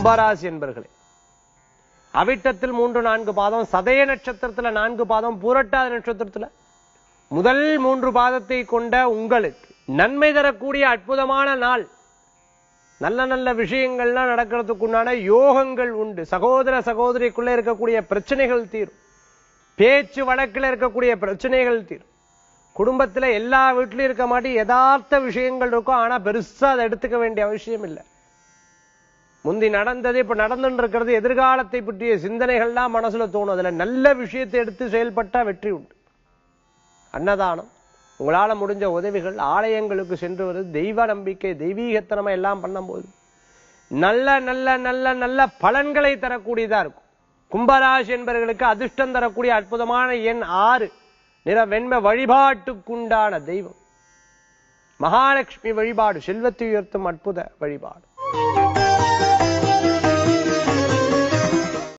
கும்பராசி என்பர்களே அவிட்டத்தில் மூன்று நான்கு பாதம் சதய நட்சத்திரத்துல நான்கு பாதம் பூரட்டாத நட்சத்திரத்துல முதல் மூன்று பாதத்தை கொண்ட உங்களுக்கு நன்மை தரக்கூடிய அற்புதமான நாள் நல்ல நல்ல விஷயங்கள்லாம் நடக்கிறதுக்குண்டான யோகங்கள் உண்டு சகோதர சகோதரிக்குள்ள இருக்கக்கூடிய பிரச்சனைகள் தீரும் பேச்சு வழக்கில் இருக்கக்கூடிய பிரச்சனைகள் தீரும் குடும்பத்துல எல்லா வீட்லயும் இருக்க மாட்டி யதார்த்த விஷயங்கள் இருக்கும் ஆனா பெருசா அதை எடுத்துக்க வேண்டிய அவசியம் இல்லை முந்தி நடந்தது இப்ப நடந்துட்டு இருக்கிறது எதிர்காலத்தை பற்றிய சிந்தனைகள்லாம் மனசுல தோணும் அதுல நல்ல விஷயத்தை எடுத்து செயல்பட்டா வெற்றி உண்டு அன்னதானம் உங்களால முடிஞ்ச உதவிகள் ஆலயங்களுக்கு சென்று வருது தெய்வ நம்பிக்கை தெய்வீகத்தனமா எல்லாம் பண்ணும்போது நல்ல நல்ல நல்ல நல்ல பலன்களை தரக்கூடியதா இருக்கும் கும்பராசி என்பவர்களுக்கு அதிர்ஷ்டம் தரக்கூடிய அற்புதமான எண் ஆறு நிற வெண்மை வழிபாட்டுக்குண்டான தெய்வம் மகாலட்சுமி வழிபாடு செல்வத்தை உயர்த்தும் அற்புத வழிபாடு